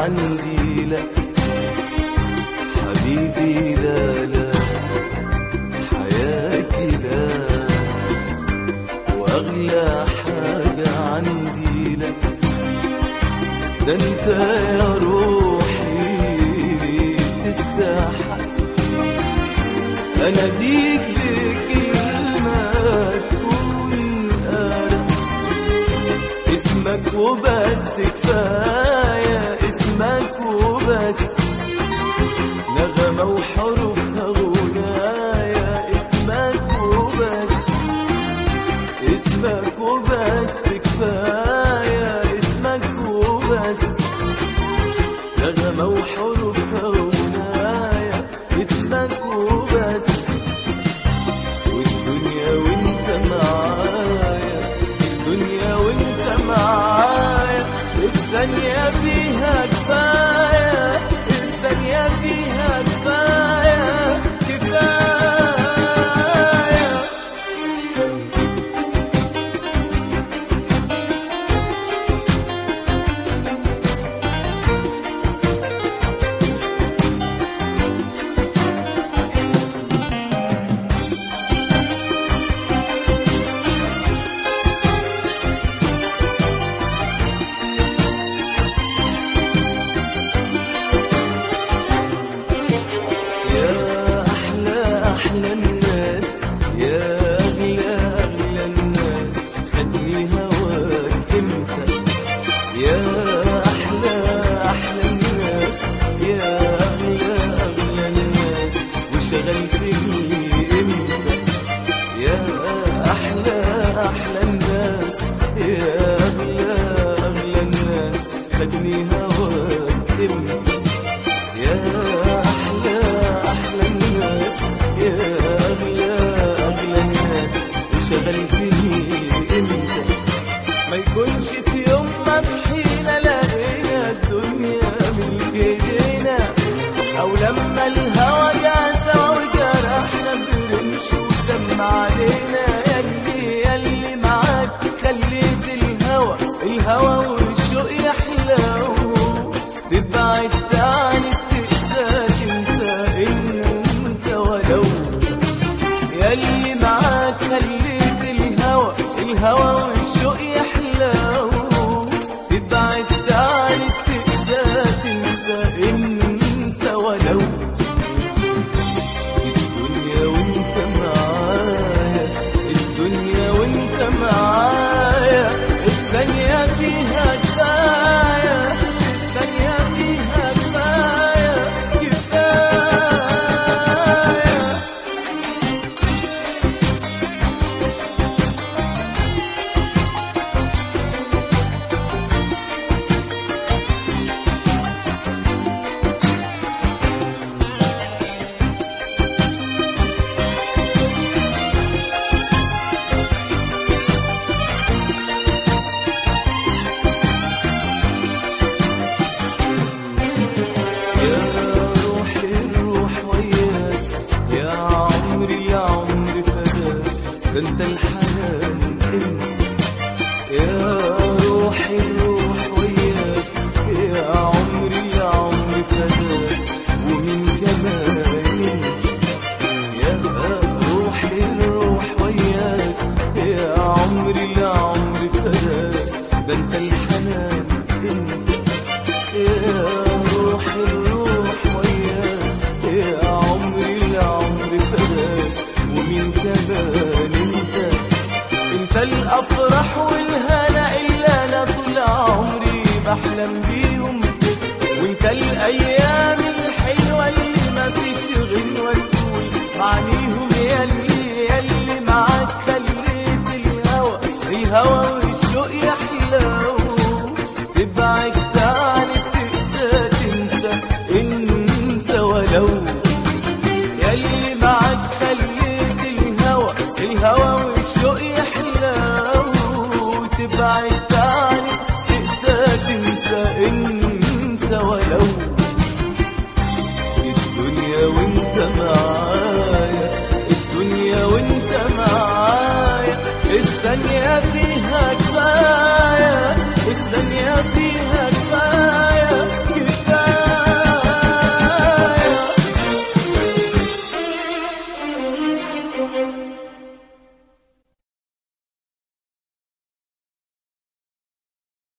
عندي لا حبيبي لا لا حياتي لا واغلى حاجة عندي لا ده انت يا روحي تستحق اناديك بكلمة تكون قارئ اسمك وبس كفاية اسمك وبس نغمة وحروفها غنايا اسمك وبس اسمك وبس كفاية اسمك وبس نغمة وحروفها غنايا اسمك وبس والدنيا وانت معايا الدنيا وانت معايا الثانية فيها كفاية الثانية فيها كفاية كفاية يا أحلى أحلى الناس يا أغلى أغلى الناس خدني هواك أنت يا أحلى أحلى الناس يا أغلى أغلى الناس وشغلتني أنت يا أحلى أحلى الناس يا أغلى أغلى الناس خدني هواك أنت يا أحلى أحلى الناس يا أغلى أغلى الناس وشغلتني أنت ما يكونش في يوم ما صحينا لقينا الدنيا ملك ايدينا أو لما الهوى جاسى وجرحنا برمش ودم علينا يلي يلي معاك خليت الهوى الهوى والشوق يحلو تبعد تاني تنسى تنسى انسى ولو يلي معاك خليت الهوى الهوى والشوق يحلو تبعد تاني تنسى تنسى انسى ولو الدنيا وانت معايا الدنيا وانت معايا الثانية فيها كفاية الثانية فيها كفاية كفاية يا روحي الروح وياك يا عمري العمر فداك ده انت الحنان انت يا روحي الروح وياك يا عمري العمر فداك ومن كمان انت يا روحي الروح وياك يا عمري العمر فداك ده انت الحنان انت يا روح الروح وياك يا عمري العمر فداك ومين كمان انت انت الافراح والهنا اللي انا طول عمري بحلم بيهم وانت الايام الحلوه اللي ما فيش غنوه تقول معنيهم يلي يلي معاك خليت الهوى الهوى والشوق يحلو تبعد تاني تنسى تنسى انسى ولو يلي معاك خليت الهوى الهوى والشوق يحلو تبعد تاني تنسى تنسى انسى ولو الدنيا وانت معاك